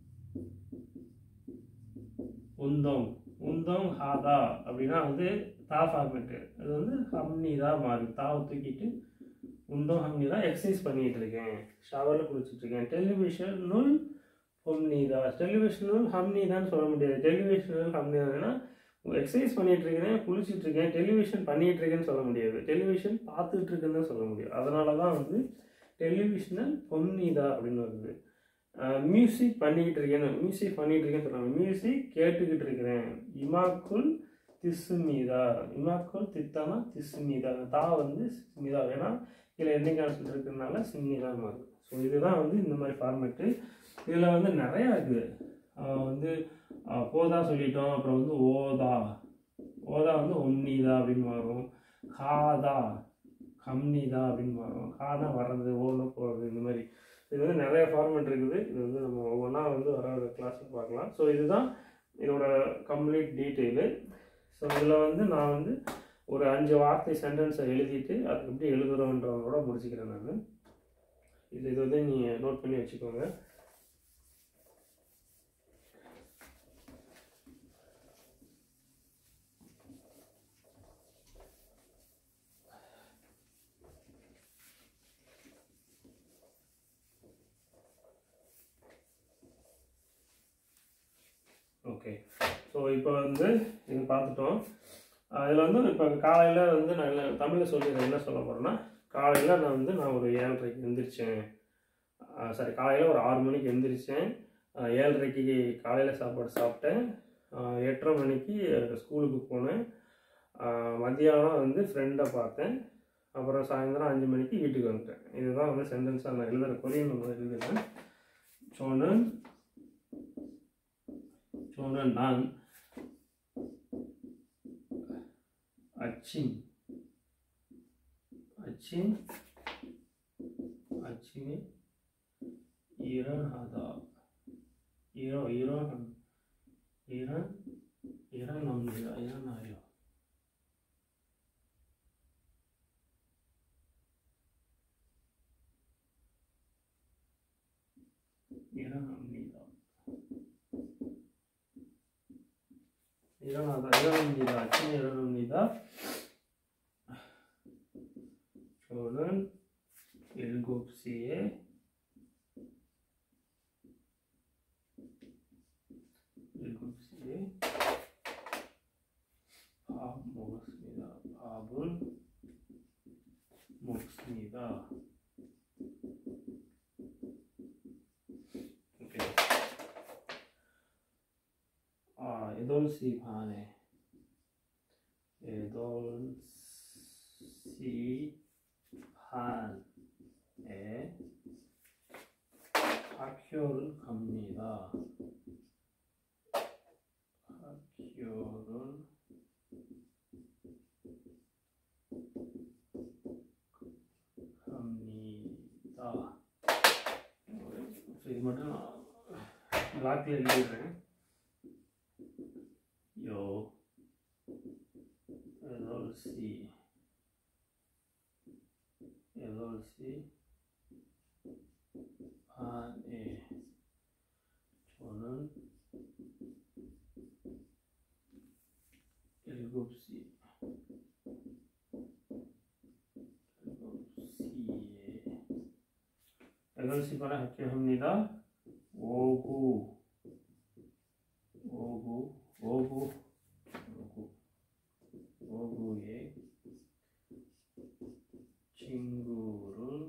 [SPEAKER 1] உந்தோம் உந்தோம் ஹாதா அப்படின்னா வந்து தா ஃபார்மெட்டு அது வந்து ஹம்னிதா மாறி தாவை தூக்கிட்டு உந்தோம் ஹம்னிதா எக்ஸசைஸ் பண்ணிட்டு இருக்கேன் ஷவரில் குளிச்சுட்டு இருக்கேன் டெலிவிஷன் நுல் ஹம்னிதா டெலிவிஷன் நுல் ஹம்னிதான்னு சொல்ல முடியாது டெலிவிஷன் நுல் ஹம்னிதான்னா எக்ஸசைஸ் பண்ணிட்டு இருக்கிறேன் குளிச்சுட்டு இருக்கேன் டெலிவிஷன் பண்ணிட்டு இருக்கேன்னு சொல்ல முடியாது டெலிவிஷன் பார்த்துட்டு இருக்கேன்னு தான் சொல்ல முடியும் அதனால தான் வந்து டெலிவிஷனல் பொம்னிதா அப்படின்னு வருது மியூசிக் பண்ணிக்கிட்டு இருக்கேன்னு மியூசிக் பண்ணிட்டு இருக்கேன்னு சொல்கிறாங்க மியூசிக் கேட்டுக்கிட்டு இருக்கிறேன் இமாக்குல் திசுமீதா இமாக்குல் தித்தானா திசுமீதா தா வந்து ஸ்மிதா ஏன்னா இதில் என்ன கேன்சல் இருக்கிறதுனால சிம்மிதா மாறுது ஸோ இதுதான் வந்து இந்த மாதிரி ஃபார்மேட்டு இதில் வந்து நிறையா இருக்குது ஆஹ் வந்து ஆஹ் போதா சொல்லிட்டோம் அப்புறம் வந்து ஓதா ஓதா வந்து ஒம்னிதா அப்படின்னு வரும் காதா கம்னிதா அப்படின்னு வரும் காதா வர்றது ஓன போகிறது இந்த மாதிரி இது வந்து நிறைய ஃபார்மேட் இருக்குது இது வந்து நம்ம ஒவ்வொன்றா வந்து வர வர கிளாஸில் பார்க்கலாம் ஸோ இதுதான் இதோட கம்ப்ளீட் டீட்டெயிலு ஸோ இதில் வந்து நான் வந்து ஒரு அஞ்சு வார்த்தை சென்டென்ஸை எழுதிட்டு அது எப்படி எழுதுறோன்றதோட முடிச்சுக்கிறேன் நான் இது இது வந்து நீங்கள் நோட் பண்ணி வச்சுக்கோங்க ஓகே ஸோ இப்போ வந்து இது பார்த்துட்டோம் அதில் வந்து இப்போ காலையில் வந்து நான் என்ன தமிழில் சொல்லிடுறேன் என்ன சொல்ல போகிறேன்னா காலையில் நான் வந்து நான் ஒரு ஏழரைக்கு எழுந்திரிச்சேன் சாரி காலையில் ஒரு ஆறு மணிக்கு எழுந்திரிச்சேன் ஆஹ் ஏழரைக்கு காலையில் சாப்பாடு சாப்பிட்டேன் ஆஹ் எட்டரை மணிக்கு ஸ்கூலுக்கு போனேன் ஆஹ் மத்தியானம் வந்து ஃப்ரெண்டை பார்த்தேன் அப்புறம் சாயந்தரம் அஞ்சு மணிக்கு வீட்டுக்கு வந்துட்டேன் இதுதான் வந்து சென்டென்ஸாக நான் எழுதுகிற கொரியன் நம்ம எழுதுகிறேன் சோனன் 저는 난 아침 아침 아침에 일어나다 일어 일어나 일어 일어납니다 일어나요 일어납니다 일어나다 일어납니다. 아침에 일어납니다. 저는 7시에 7시에 밥 먹었습니다. 밥을 먹습니다. 오케이. 아, 8시 반에 8시 반에 학교를 갑니다. 학교를 갑니다. ஸோ இது மட்டும் நான் பிளாக்ல எழுதிடுறேன் 요 LRC LRC 반에 저는 일곱 시 일곱 시에 여덟 시 반에 학교합니다. 오후 오후 오후 오후 오후에 친구를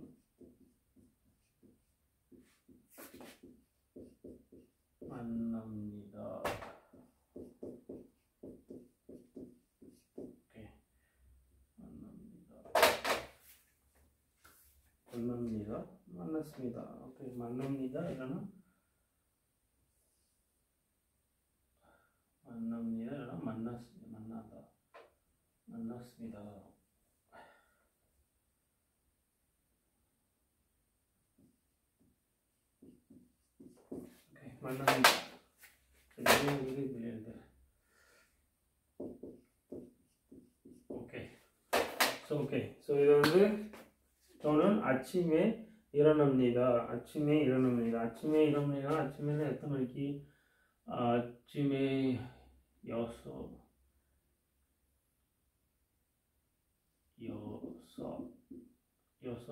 [SPEAKER 1] 만납니다. 오케이. 만납니다. 만납니다. 만났습니다. 오케이. 만납니다. 이거는 만납니다. 이거는 만났습니다. 만나다. 만났습니다. 오케이. 만납니다. 이거 이거 이거 ஸோ இது வந்து சொன்னோம் அச்சிமே இரணம் நீதா அச்சிமே இரணம் நீதா அச்சிமே இரணம் நீதா அச்சிமேனா எத்தனை மணிக்கு அச்சிமே யோசோ யோசோ யோசோ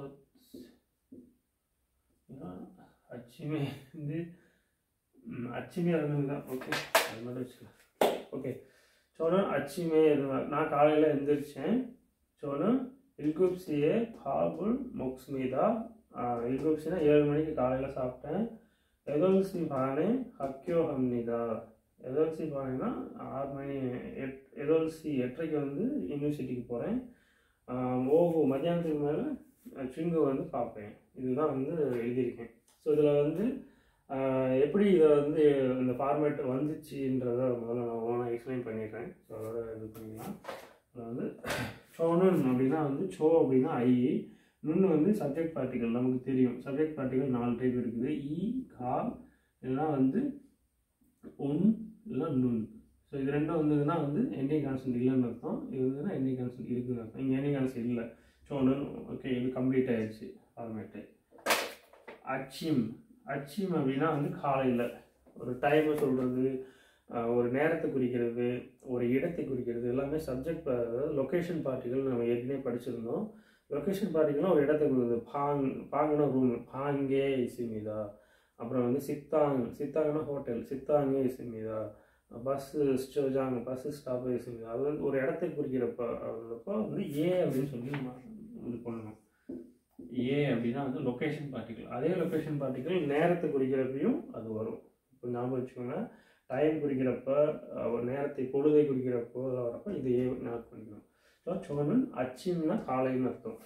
[SPEAKER 1] அச்சிமே வந்து ம், அச்சிமே இரணம் தான் ஓகே அது மாதிரி வச்சுக்கலாம் ஓகே சொன்னோம் அச்சிமே இருந்தால் நான் காலையில் எந்திரிச்சேன் சொன்னோம் இல்குப்சியே பாபுல் மொக்ஸ்மிதா இல்குப்சினா ஏழு மணிக்கு காலையில் சாப்பிட்டேன் எதோல்சி பானே ஹக்கியோ ஹம்னிதா எதோல்சி பானேனா ஆறு மணி எட் எதோல்சி எட்டரைக்கு வந்து யூனிவர்சிட்டிக்கு போகிறேன் ஓஹோ மத்தியானத்துக்கு மேலே சிங்கு வந்து பார்ப்பேன் இதுதான் வந்து எழுதியிருக்கேன் ஸோ இதில் வந்து ஆஹ், எப்படி இதை வந்து இந்த ஃபார்மேட் வந்துச்சுன்றத முதல்ல நான் ஓனாக எக்ஸ்பிளைன் பண்ணிடுறேன் ஸோ அதோட இது பண்ணிக்கலாம் அதில் வந்து சோனன் அப்படின்னா வந்து சோ அப்படின்னா ஐ நுண் வந்து சப்ஜெக்ட் பார்ட்டிகல் நமக்கு தெரியும் சப்ஜெக்ட் பார்ட்டிகல் நாலு டைப் இருக்குது இ கா இதெல்லாம் வந்து உன் இல்லை நுண் ஸோ இது ரெண்டும் வந்ததுன்னா வந்து என்டிங் கான்சன்ட் இல்லைன்னு அர்த்தம் இது வந்ததுன்னா என்டிங் கான்சன்ட் இருக்குன்னு அர்த்தம் இங்கே என்டிங் கான்சன்ட் இல்லை சோனன் ஓகே இது கம்ப்ளீட் ஆயிடுச்சு ஃபார்மேட்டு அச்சிம் அச்சிம் அப்படின்னா வந்து காலையில் ஒரு டைமை சொல்கிறது ஒரு நேரத்தை குறிக்கிறது ஒரு இடத்தை குறிக்கிறது எல்லாமே சப்ஜெக்ட் லொக்கேஷன் பார்ட்டிகள் நம்ம ஏற்கனவே படிச்சிருந்தோம் லொக்கேஷன் பார்ட்டிகள்னா ஒரு இடத்தை குறிக்கிறது பாங் பாங்குனா ரூம் பாங்கே இசிமிதா அப்புறம் வந்து சித்தாங் சித்தாங்னா ஹோட்டல் சித்தாங்கே இசிமிதா பஸ்ஸு ஸ்டோஜாங் பஸ்ஸு ஸ்டாப் இசிமிதா அது வந்து ஒரு இடத்தை குறிக்கிறப்ப அப்போ வந்து ஏ அப்படின்னு சொல்லி நம்ம இது பண்ணணும் ஏ அப்படின்னா வந்து லொக்கேஷன் பார்ட்டிகள் அதே லொக்கேஷன் பார்ட்டிகள் நேரத்தை குறிக்கிறப்பையும் அது வரும் இப்போ ஞாபகம் வச்சுக்கோங்க டைம் குறிக்கிறப்ப அஹ், ஒரு நேரத்தை பொழுதை குறிக்கிறப்போ அதெல்லாம் வரப்போ இது ஏ நோட் பண்ணிக்கணும் ஸோ சோனன் அச்சிம்னா காலைன்னு அர்த்தம்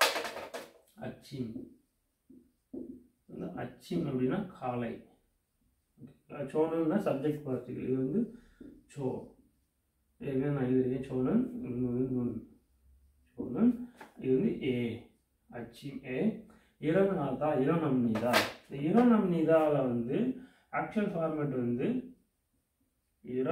[SPEAKER 1] அச்சிம் இந்த அச்சிம் அப்படின்னா காலை சோனன்னா சப்ஜெக்ட் பார்ட்டிகள் இது வந்து சோ ஏற்கனவே நான் எழுதியிருக்கேன் சோனன் இது வந்து நுண் சோனன் இது வந்து ஏ அச்சிம் ஏ இரவநாதா இரநம்னிதா இந்த இரநம்னிதாவில் வந்து ஆக்சுவல் ஃபார்மேட் வந்து இரோ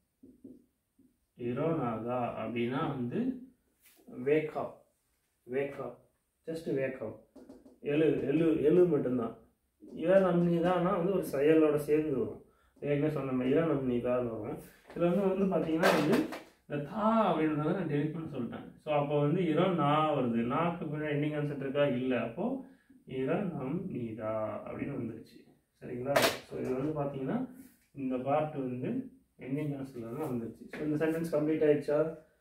[SPEAKER 1] இரோநாதா அப்படின்னா வந்து வேக்கப் வேக்கப் ஜஸ்ட் வேக்கப் எழு எழு எழு மட்டும்தான் இளநம்னிதான்னா வந்து ஒரு செயலோட சேர்ந்து வரும் ஏற்கனவே சொன்ன மாதிரி இளநம்னிதான் வரும் இதில் வந்து வந்து பார்த்தீங்கன்னா வந்து இந்த தா அப்படின்றத நான் டெலிட் பண்ண சொல்லிட்டேன் ஸோ அப்போ வந்து இரோ நா வருது நாக்கு பின்னாடி எண்டிங் கான்செப்ட் இருக்கா இல்லை அப்போது இர நம் நீதா அப்படின்னு வந்துருச்சு சரிங்களா ஸோ இது வந்து பார்த்தீங்கன்னா இந்த பார்ட் வந்து எண்டிங் கான்செப்ட்ல தான் வந்துருச்சு ஸோ இந்த சென்டென்ஸ் கம்ப்ளீட் ஆயிடுச்சா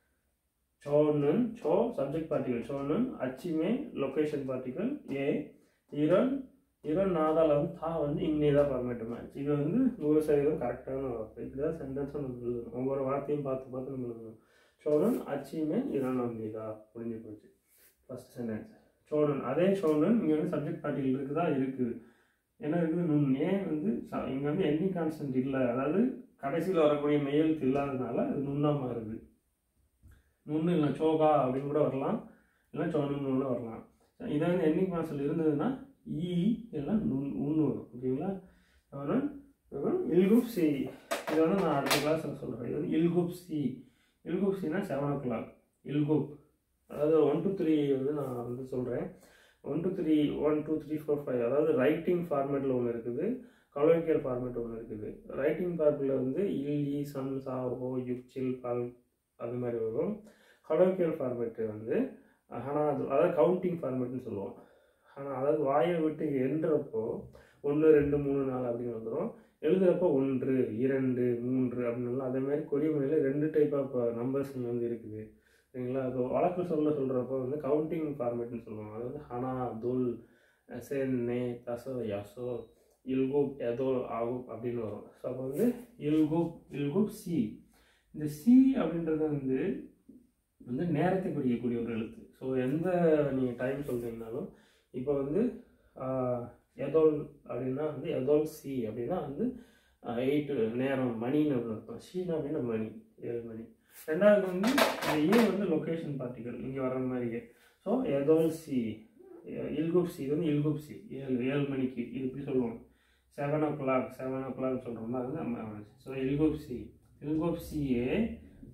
[SPEAKER 1] சோனன் சோ சப்ஜெக்ட் பார்ட்டிகல் சோனன் அச்சிமே லொகேஷன் பார்ட்டிகல் ஏ இரண் இரண் நாதால வந்து தா வந்து இங்கே ஃபார்மேட் ஆச்சு இது வந்து நூறு சதவீதம் கரெக்டான வார்த்தை இதுதான் சென்டென்ஸும் நம்ம எழுதணும் ஒவ்வொரு வார்த்தையும் பார்த்து பார்த்து நம்ம எழுதணும் சோனன் அச்சிமே இரண் நீதா முடிஞ்சு போச்சு ஃபர்ஸ்ட் சென்டென்ஸ் சோனன் அதே சோனன் இங்கே வந்து சப்ஜெக்ட் பார்ட்டிகல் இருக்குதா இருக்குது என்ன இருக்குது நுண் ஏன் வந்து ச- இங்க வந்து எண்ணி கான்ஸ்டன்ட் இல்லை அதாவது கடைசியில் வரக்கூடிய மெய்யெழுத்து இல்லாததுனால அது நுண்ணா மாறுது நுண்ணு இல்லை சோகா அப்படின்னு கூட வரலாம் இல்லை சோனுன்னு கூட வரலாம் இதை வந்து எண்ணி கான்ஸ்டன்ட் இருந்ததுன்னா ஈ எல்லாம் நுண் உண்ணு வரும் ஓகேங்களா அப்புறம் அப்புறம் இல்குப் சி இதை வந்து நான் அடுத்த கிளாஸில் சொல்கிறேன் இது வந்து இல்குப் சி இல்குப் சினா செவன் ஓ கிளாக் இல்குப் அதாவது ஒன் டூ த்ரீ வந்து நான் வந்து சொல்கிறேன் one two three one two three four five அதாவது ரைட்டிங் ஃபார்மேட்டில் ஒன்று இருக்குது கொலோக்கியல் ஃபார்மேட் ஒன்று இருக்குது ரைட்டிங் ஃபார்மேட்டில் வந்து இல் ஈ சம் சா ஹோ யுக் சில் பல் அது மாதிரி வரும் கொலோக்கியல் ஃபார்மேட்டு வந்து ஆனால் அது அதாவது கவுண்டிங் ஃபார்மேட்னு சொல்லுவோம் ஆனால் அதாவது வாயை விட்டு எண்ணுறப்போ ஒன்று ரெண்டு மூணு நாலு அப்படின்னு வந்துடும் எழுதுறப்போ ஒன்று இரண்டு மூன்று அப்படின்னு அதே மாதிரி கொரிய மொழியில் ரெண்டு டைப் ஆஃப் நம்பர்ஸ் வந்து இருக்குது சரிங்களா அது வழக்கு சொல்ல சொல்கிறப்போ வந்து கவுண்டிங் ஃபார்மேட்னு சொல்லுவாங்க அதாவது ஹனா துல் சென் நே தசோ யசோ இல்குப் எதோ ஆகும் அப்படின்னு வரும் ஸோ அப்போ வந்து இல்குப் இல்குப் சி இந்த சி அப்படின்றது வந்து வந்து நேரத்தை குறிக்கக்கூடிய ஒரு எழுத்து ஸோ எந்த நீங்கள் டைம் சொல்கிறீங்கனாலும் இப்போ வந்து ஆஹ், எதோல் அப்படின்னா வந்து எதோல் சி அப்படின்னா வந்து எயிட் நேரம் மணின்னு ஒரு அர்த்தம் ஷீனா அப்படின்னா மணி ஏழு மணி ரெண்டாவது வந்து இந்த ஏ வந்து லொக்கேஷன் பார்ட்டிகல் இங்கே வர்ற மாதிரியே ஸோ எதோல் சி இல்குப் சி இது வந்து இல்குப் சி ஏழு ஏழு மணிக்கு இது இப்படி சொல்லுவோம் seven o'clock seven o'clock சொல்கிறோம்னா அது நம்ம ஸோ இல்குப் சி இல்குப் சியே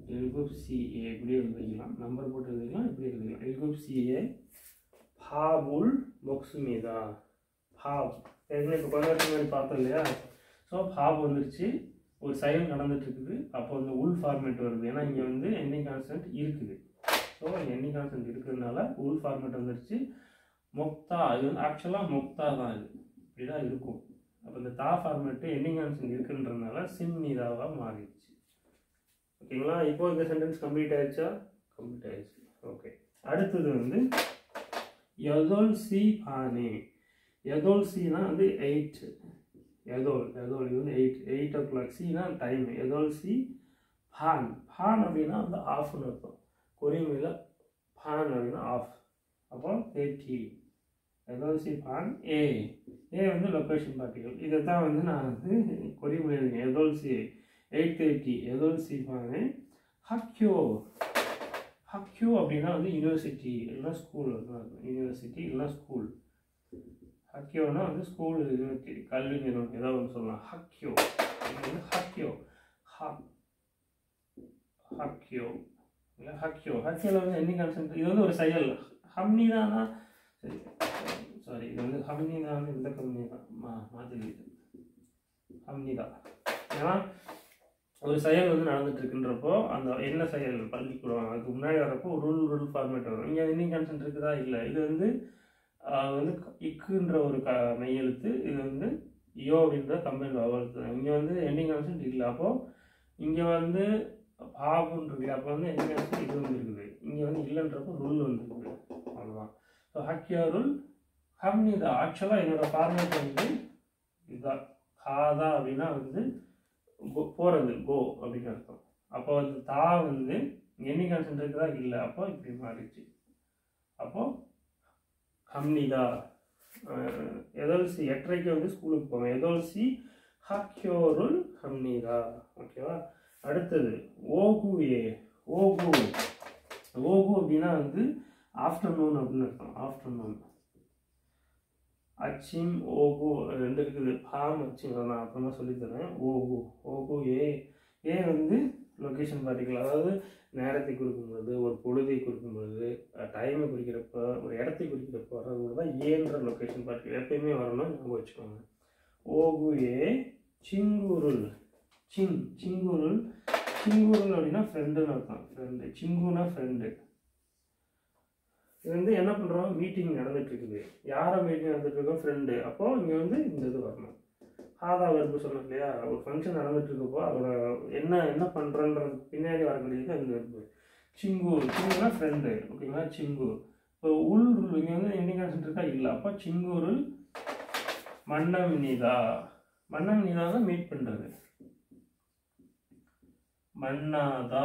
[SPEAKER 1] எல்குப் சிஏ இப்படி எழுதிக்கலாம் நம்பர் போட்டு எழுதிக்கலாம் இப்படி எழுதிக்கலாம் எல்குப் சிஏ பாபுல் மொக்சுமேதா பாப் ஏற்கனவே இப்போ கொஞ்ச நேரத்துக்கு முன்னாடி பார்த்தோம் இல்லையா ஸோ பாப் வந்துருச்சு ஒரு செயல் நடந்துட்டு இருக்குது அப்போ வந்து உள் ஃபார்மேட் வருது ஏன்னா இங்கே வந்து எண்ணிங் கான்ஸ்டன்ட் இருக்குது ஸோ எண்ணி கான்ஸ்டன்ட் இருக்கிறதுனால உள் ஃபார்மேட் வந்துருச்சு மொக்தா இது வந்து ஆக்சுவலாக மொக்தா தான் இது இப்படி தான் இருக்கும் அப்போ இந்த தா ஃபார்மேட்டு எண்ணிங் கான்ஸ்டன்ட் இருக்குன்றதுனால சிம் நீதாவாக மாறிடுச்சு ஓகேங்களா இப்போ இந்த சென்டென்ஸ் கம்ப்ளீட் ஆயிடுச்சா கம்ப்ளீட் ஆயிடுச்சு ஓகே அடுத்தது வந்து யதோல் சி பானே யதோல் சினா வந்து எயிட் எதோல் எதோல் இது வந்து எயிட் எயிட் ஓ கிளாக் சினா டைம் எதோல் சி பான் பான் அப்படின்னா வந்து ஆஃப்னு இருக்கும் கொரியமில் பான் அப்படின்னா ஆஃப் அப்போ தேர்ட்டி எதோல் சி பான் ஏ ஏ வந்து லொக்கேஷன் பார்ட்டிகள் இதை தான் வந்து நான் வந்து கொரியமில் இருக்கேன் எதோல் சி எயிட் தேர்ட்டி எதோல் சி பானு ஹக்யோ ஹக்யூ அப்படின்னா வந்து யூனிவர்சிட்டி இல்லைன்னா ஸ்கூல் யூனிவர்சிட்டி இல்லைன்னா ஸ்கூல் ஹக்கியோனா வந்து ஸ்கூல் யூனிவர்சிட்டி கல்வி நிறுவனம் ஏதாவது ஒன்று சொல்லலாம் ஹக்கியோ இது வந்து ஹக்கியோ ஹக் ஹக்கியோ இல்லை ஹக்கியோ ஹக்கியோவில் வந்து என்ன கான்சென்ட் இது வந்து ஒரு செயல் ஹம்னிதானா சரி சாரி இது வந்து ஹம்னிதான் இந்த கம்பெனி தான் மா மாதிரி ஹம்னிதா ஏன்னா ஒரு செயல் வந்து நடந்துட்டு இருக்குன்றப்போ அந்த என்ன செயல் பள்ளிக்கூடம் அதுக்கு முன்னாடி வரப்போ ரூல் ரூல் ஃபார்மேட் வரும் இங்கே எண்ணிங் கான்சென்ட் இருக்குதா இல்லை இது வந்து ஆஹ், வந்து இக்குன்ற ஒரு க மெய்யெழுத்து இது வந்து யோ அப்படின்ற கம்பைன் வளர்த்து இங்கே வந்து எண்ணிங் கான்சென்ட் இல்லை அப்போது இங்கே வந்து பாபுன்னு இருக்கு அப்போ வந்து எண்ணிங் கான்சென்ட் இது வந்து இருக்குது இங்கே வந்து இல்லைன்றப்போ ரூல் வந்துருக்குது அவ்வளோதான் ஸோ ஹக்கியா ரூல் ஹம்னிதா ஆக்சுவலாக என்னோட ஃபார்மேட் வந்து இதுதான் காதா அப்படின்னா வந்து கோ- போறது கோ அப்படின்னு அர்த்தம் அப்போ வந்து தா வந்து எண்ணி கான்சென்ட் இருக்குதா இல்லை அப்போ இப்படி மாறிடுச்சு அப்போ ஹம்னிதா எதோல்சி எட்டரைக்கு வந்து ஸ்கூலுக்கு போவேன் எதோல்சி ஹக்யோருல் ஹம்னிதா ஓகேவா அடுத்தது ஓகு ஏ ஓகு ஓகு அப்படின்னா வந்து ஆஃப்டர்நூன் அப்படின்னு அர்த்தம் ஆஃப்டர்நூன் அச்சிம் ஓகு ரெண்டு இருக்குது பாம் அச்சிம் அதை நான் அப்புறமா சொல்லித்தரேன் ஓகு ஓகு ஏ ஏ வந்து லொக்கேஷன் பார்ட்டிக்கல் அதாவது நேரத்தை குறிக்கும்பொழுது ஒரு பொழுதை குறிக்கும்பொழுது டைமை குறிக்கிறப்ப ஒரு இடத்தை குறிக்கிறப்ப வர்றது தான் ஏன்ற லொக்கேஷன் பார்ட்டிக்கல் எப்பயுமே வரணும் ஞாபகம் வச்சுக்கோங்க ஓகு ஏ சிங்குருள் சிங் சிங்குருள் சிங்குருள் அப்படின்னா ஃப்ரெண்டுன்னு அர்த்தம் ஃப்ரெண்டு சிங்குனா ஃப்ரெண்டு இது வந்து என்ன பண்ணுறோம் மீட்டிங் நடந்துட்டு இருக்குது யாரை மீட்டிங் நடந்துட்டு இருக்கோம் ஃப்ரெண்டு அப்போ இங்கே வந்து இந்த இது வரணும் ஆதா வெறுப்பு சொன்னோம் இல்லையா ஒரு ஃபங்க்ஷன் நடந்துட்டு இருக்கப்போ அதோட என்ன என்ன பண்ணுறன்றது பின்னாடி வரக்கூடியது அந்த வெறுப்பு சிங்கு சிங்குனா ஃப்ரெண்டு ஓகேங்களா சிங்கு இப்போ உள் இங்கே வந்து இண்டிகேஷன் இருக்கா இல்லை அப்போ சிங்கூருள் மன்னம் நீதா மன்னம் நீதா தான் மீட் பண்ணுறது மன்னாதா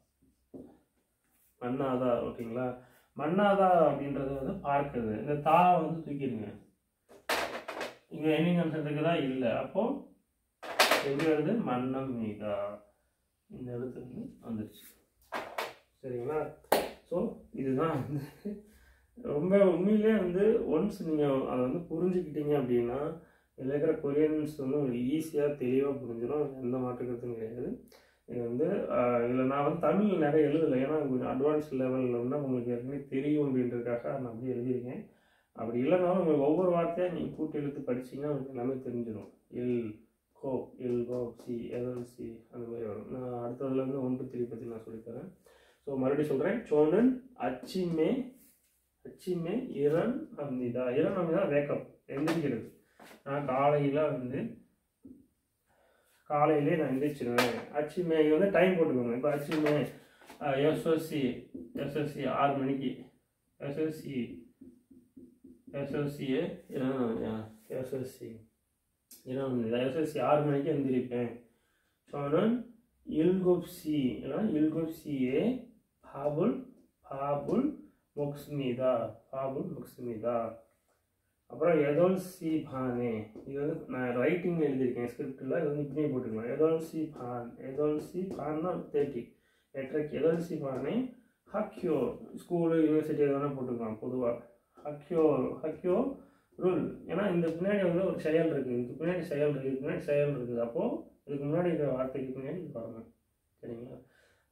[SPEAKER 1] மன்னாதா ஓகேங்களா மன்னாதா அப்படின்றது வந்து பார்க்குறது இந்த தா வந்து தூக்கிடுங்க இங்கே எண்ணிங் கன்சென்ட் இருக்குதா இல்லை அப்போ எப்படி வருது மன்னம் மீதா இந்த இடத்துல இருந்து வந்துருச்சு சரிங்களா ஸோ இதுதான் வந்து ரொம்ப உண்மையிலே வந்து ஒன்ஸ் நீங்கள் அதை வந்து புரிஞ்சுக்கிட்டீங்க அப்படின்னா இதில் இருக்கிற கொரியன்ஸ் வந்து உங்களுக்கு ஈஸியாக தெளிவாக புரிஞ்சிடும் எந்த மாற்றுக்கிறதும் கிடையாது இது வந்து இதில் நான் வந்து தமிழ் நிறைய எழுதலை ஏன்னா கொஞ்சம் அட்வான்ஸ் லெவலில் வந்து உங்களுக்கு ஏற்கனவே தெரியும் அப்படின்றதுக்காக நான் அப்படியே எழுதியிருக்கேன் அப்படி இல்லைனாலும் உங்களுக்கு ஒவ்வொரு வார்த்தையாக நீங்கள் கூட்டி எழுத்து படிச்சீங்கன்னா உங்களுக்கு எல்லாமே தெரிஞ்சிடும் எல் கோ எல் கோ சி எல் சி அந்த மாதிரி வரும் நான் அடுத்ததுல இருந்து ஒன்று த்ரீ பற்றி நான் சொல்லித்தரேன் ஸோ மறுபடியும் சொல்கிறேன் சோனன் அச்சிமே அச்சிமே இரண் அம்னிதா இரண் அம்னிதா வேக்கப் எந்திரிக்கிறது நான் காலையில் வந்து காலையிலே நான் எந்திரிச்சிருவேன் அச்சிமே இங்க வந்து டைம் போட்டுக்கோங்க இப்போ அச்சிமே எஸ்எஸ்சி எஸ்எஸ்சி ஆறு மணிக்கு எஸ்எஸ்சி எஸ்எஸ்சியே எஸ்எஸ்சி எஸ்எஸ்சி ஆறு மணிக்கு எந்திரிப்பேன் சொன்னன் இல்குப்சி இல்லைன்னா இல்குப்சியே பாபுல் பாபுல் முக்ஸ்மிதா பாபுல் முக்ஸ்மிதா அப்புறம் எதோல் சி பானே இது வந்து நான் ரைட்டிங் எழுதியிருக்கேன் ஸ்கிரிப்டில் இது வந்து இப்படியே போட்டுக்கலாம் எதோல் சி பான் எதோல் சி பான்னா தேர்ட்டி எட்டரைக்கு எதோல் சி பானே ஹக்யோ ஸ்கூலு யூனிவர்சிட்டி எது வேணால் போட்டுக்கலாம் பொதுவாக ஹக்யோ ஹக்யோ ரூல் ஏன்னா இந்த பின்னாடி வந்து ஒரு செயல் இருக்குது இதுக்கு பின்னாடி செயல் இருக்குது இதுக்கு பின்னாடி செயல் இருக்குது அப்போது இதுக்கு முன்னாடி இருக்கிற வார்த்தைக்கு பின்னாடி இது வரணும் சரிங்களா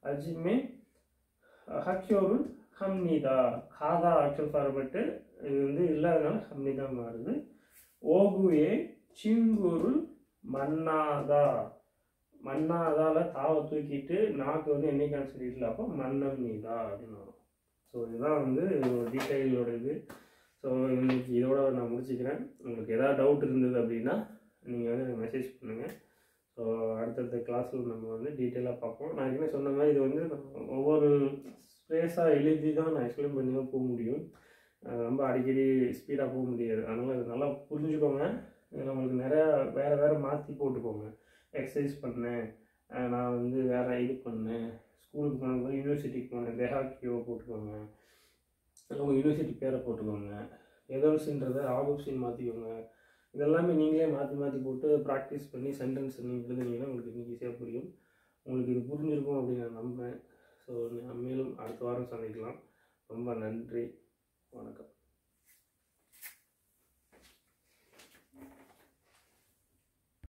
[SPEAKER 1] அஜிமே ஹக்யோருல் ஹம்னிதா ஹாதா ஆக்சுவல் ஃபார்மெட்டு இது வந்து இல்லாதனால ஹம்னிதா மாறுது ஓகுயே சிங்குருள் மன்னாதா மன்னாதால தாவை தூக்கிட்டு நாக்கு வந்து என்னைக்கான சொல்லிடல அப்போ மன்னம் நீதா அப்படின்னு வரும் ஸோ இதுதான் வந்து டீட்டெயிலோட இது ஸோ இன்னைக்கு இதோட நான் முடிச்சுக்கிறேன் உங்களுக்கு எதாவது டவுட் இருந்தது அப்படின்னா நீங்கள் வந்து எனக்கு மெசேஜ் பண்ணுங்கள் ஸோ அடுத்தடுத்த கிளாஸில் நம்ம வந்து டீட்டெயிலாக பார்ப்போம் நான் ஏற்கனவே சொன்ன மாதிரி இது வந்து நம்ம ஒவ்வொரு ஸ்பேஸாக எழுதி தான் நான் எக்ஸ்பிளைன் பண்ணி தான் போக முடியும் அஹ் ரொம்ப அடிக்கடி ஸ்பீடாக போக முடியாது அதனால் இது நல்லா புரிஞ்சுக்கோங்க இதில் உங்களுக்கு நிறையா வேறு வேறு மாற்றி போட்டுக்கோங்க எக்ஸசைஸ் பண்ணேன் அஹ் நான் வந்து வேறு இது பண்ணேன் ஸ்கூலுக்கு போனது யூனிவர்சிட்டிக்கு போனேன் தெஹாக்கியோ போட்டுக்கோங்க உங்கள் யூனிவர்சிட்டி பேரை போட்டுக்கோங்க எதோல்ஸுன்றதை ஆகோப்ஸின்னு மாற்றிக்கோங்க இதெல்லாமே நீங்களே மாற்றி மாற்றி போட்டு ப்ராக்டிஸ் பண்ணி சென்டென்ஸ் நீங்கள் எழுதுனீங்கன்னா உங்களுக்கு இன்னும் ஈஸியாக புரியும் உங்களுக்கு இது புரிஞ்சிருக்கும் அப்படின்னு நான் நம்புகிறேன் ஸோ மேலும் அடுத்த வாரம் சந்திக்கலாம் ரொம்ப நன்றி வணக்கம்